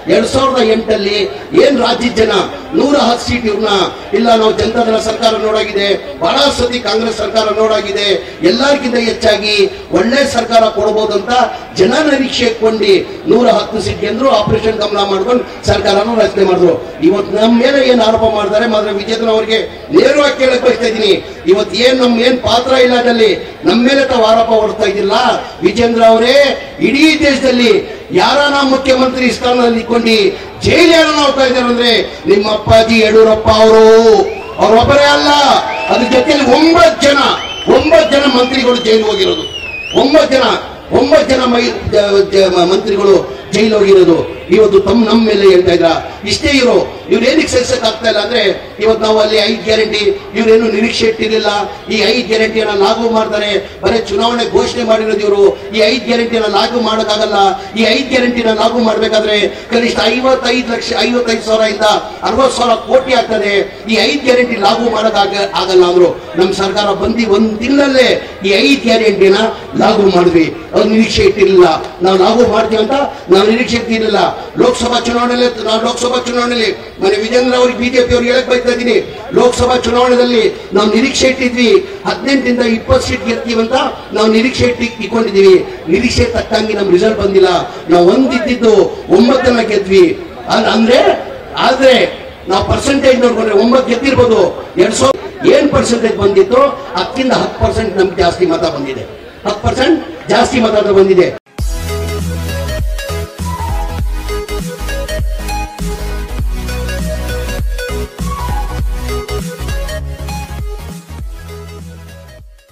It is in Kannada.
ಎರಡ್ ಸಾವಿರದ ಎಂಟಲ್ಲಿ ಏನ್ ರಾಜ್ಯದ ಜನ ನೂರ ಹತ್ತು ಸೀಟ್ ಇವ್ರನ್ನ ಇಲ್ಲ ನಾವು ಜನತಾದಳ ಸರ್ಕಾರ ನೋಡಾಗಿದೆ ಬಹಳ ಸತಿ ಕಾಂಗ್ರೆಸ್ ಸರ್ಕಾರ ನೋಡಾಗಿದೆ ಎಲ್ಲರಿಗಿಂತ ಹೆಚ್ಚಾಗಿ ಒಳ್ಳೆ ಸರ್ಕಾರ ಕೊಡಬಹುದು ಅಂತ ಜನ ನಿರೀಕ್ಷೆ ಇಟ್ಕೊಂಡು ನೂರ ಹತ್ತು ಸೀಟ್ ಗೆದ್ರು ಆಪರೇಷನ್ ಗಮನ ಮಾಡ್ಕೊಂಡು ಸರ್ಕಾರನ ರಚನೆ ಮಾಡಿದ್ರು ಇವತ್ತು ನಮ್ಮ ಮೇಲೆ ಏನ್ ಆರೋಪ ಮಾಡ್ತಾರೆ ಮಾತ್ರ ವಿಜೇಂದ್ರ ಅವರಿಗೆ ನೇರವಾಗಿ ಕೇಳಕ್ ಬಯಸ್ತಾ ಇದ್ದೀನಿ ಇವತ್ತು ಏನ್ ನಮ್ ಏನ್ ಪಾತ್ರ ಇಲ್ಲ ಅದಲ್ಲಿ ನಮ್ಮ ಮೇಲೆ ತಾವು ಆರೋಪ ಹೊಡ್ತಾ ಇದ್ದಿಲ್ಲ ವಿಜೇಂದ್ರ ಅವರೇ ಇಡೀ ದೇಶದಲ್ಲಿ ಯಾರನ ಮುಖ್ಯಮಂತ್ರಿ ಸ್ಥಾನದಲ್ಲಿ ಇಟ್ಕೊಂಡು ಜೈಲು ಯಾರನ್ನ ಹೋಗ್ತಾ ಇದ್ದಾರೆ ಅಂದ್ರೆ ನಿಮ್ಮ ಅಪ್ಪಾಜಿ ಯಡಿಯೂರಪ್ಪ ಅವರು ಅವರೊಬ್ಬರೇ ಅಲ್ಲ ಅದ್ರ ಜೊತೆಯಲ್ಲಿ ಒಂಬತ್ತು ಜನ ಒಂಬತ್ತು ಜನ ಮಂತ್ರಿಗಳು ಜೈಲು ಹೋಗಿರೋದು ಒಂಬತ್ತು ಜನ ಒಂಬತ್ತು ಜನ ಮೈ ಜ- ಜ- ಮಂತ್ರಿಗಳು ಜೈಲು ಹೋಗಿರೋದು ಇವತ್ತು ತಮ್ಮ ನಮ್ಮ ಮೇಲೆ ಹೇಳ್ತಾ ಇದ್ರ ಇಷ್ಟೇ ಇರೋ ಇವ್ರು ಏನಕ್ಕೆ ಸಹಿಸಕ್ ಆಗ್ತಾ ಇಲ್ಲ ಅಂದ್ರೆ ಇವತ್ತು ನಾವು ಅಲ್ಲಿ ಐದ್ ಗ್ಯಾರಂಟಿ ಇವ್ರೇನು ನಿರೀಕ್ಷೆ ಇಟ್ಟಿರಲಿಲ್ಲ ಈ ಐದ್ ಗ್ಯಾರಂಟಿಯನ್ನ ಲಾಗು ಮಾಡ್ತಾರೆ ಬರೀ ಚುನಾವಣೆ ಘೋಷಣೆ ಮಾಡಿರೋದು ಇವರು ಈ ಐದ್ ಗ್ಯಾರಂಟಿಯನ್ನ ಲಾಗು ಮಾಡೋಕ್ಕಾಗಲ್ಲ ಈ ಐದ್ ಗ್ಯಾರಂಟಿನ ಲಾಗು ಮಾಡ್ಬೇಕಾದ್ರೆ ಕನಿಷ್ಠ ಐವತ್ತೈದು ಲಕ್ಷ ಐವತ್ತೈದು ಸಾವಿರ ಇಂದ ಅರವತ್ತು ಸಾವಿರ ಕೋಟಿ ಆಗ್ತದೆ ಈ ಐದ್ ಗ್ಯಾರಂಟಿ ಲಾಗು ಮಾಡಕ್ ಆಗ- ಆಗಲ್ಲ ಅಂದ್ರು ನಮ್ಮ ಸರ್ಕಾರ ಬಂದಿ ಒಂದ್ ತಿಂಗಳಲ್ಲೇ ಈ ಐದ್ ಗ್ಯಾರಂಟಿನ ಲಾಗು ಮಾಡಿದ್ವಿ ಅವ್ರು ನಿರೀಕ್ಷೆ ಇಟ್ಟಿರಲಿಲ್ಲ ನಾವು ಲಾಗು ಮಾಡ್ತೀವಿ ಅಂತ ನಾವು ನಿರೀಕ್ಷೆ ಇಟ್ಟಿರಲಿಲ್ಲ ಲೋಕಸಭಾ ಚುನಾವಣೆಯಲ್ಲಿ ನಾವು ಲೋಕಸಭಾ ಚುನಾವಣೆಯಲ್ಲಿ ಮನೆ ವಿಜೇಂದ್ರ ಅವ್ರಿಗೆ ಬಿಜೆಪಿ ಅವ್ರಿಗೆ ಹೇಳಕ್ ಬಯಸ್ತಾ ಇದ್ದೀನಿ ಲೋಕಸಭಾ ಚುನಾವಣೆಯಲ್ಲಿ ನಾವು ನಿರೀಕ್ಷೆ ಇಟ್ಟಿದ್ವಿ ಹದಿನೆಂಟರಿಂದ ಇಪ್ಪತ್ತು ಸೀಟ್ ಗೆಲ್ತೀವಿ ಅಂತ ನಾವು ನಿರೀಕ್ಷೆ ಇಟ್ಟು ಇಟ್ಕೊಂಡಿದೀವಿ ನಿರೀಕ್ಷೆ ತಕ್ಕಂಗೆ ನಮ್ ರಿಸಲ್ಟ್ ಬಂದಿಲ್ಲ ನಾವು ಒಂದಿದ್ದು ಒಂಬತ್ತನ್ನ ಗೆದ್ವಿ ಅಲ್- ಅಂದ್ರೆ ಆದ್ರೆ ನಾವು ಪರ್ಸೆಂಟೇಜ್ ನೋಡ್ಕೊಂಡ್ರೆ ಒಂಬತ್ತು ಗೆದ್ದಿರ್ಬೋದು ಎರಡ್ ಸಾವಿರ ಏನ್ ಪರ್ಸೆಂಟೇಜ್ ಬಂದಿತ್ತು ಹತ್ತಿಂದ ಹತ್ತು ಪರ್ಸೆಂಟ್ ನಮ್ಗೆ ಜಾಸ್ತಿ ಮತ ಬಂದಿದೆ ಹತ್ತು ಪರ್ಸೆಂಟ್ ಜಾಸ್ತಿ ಮತ ಬಂದಿದೆ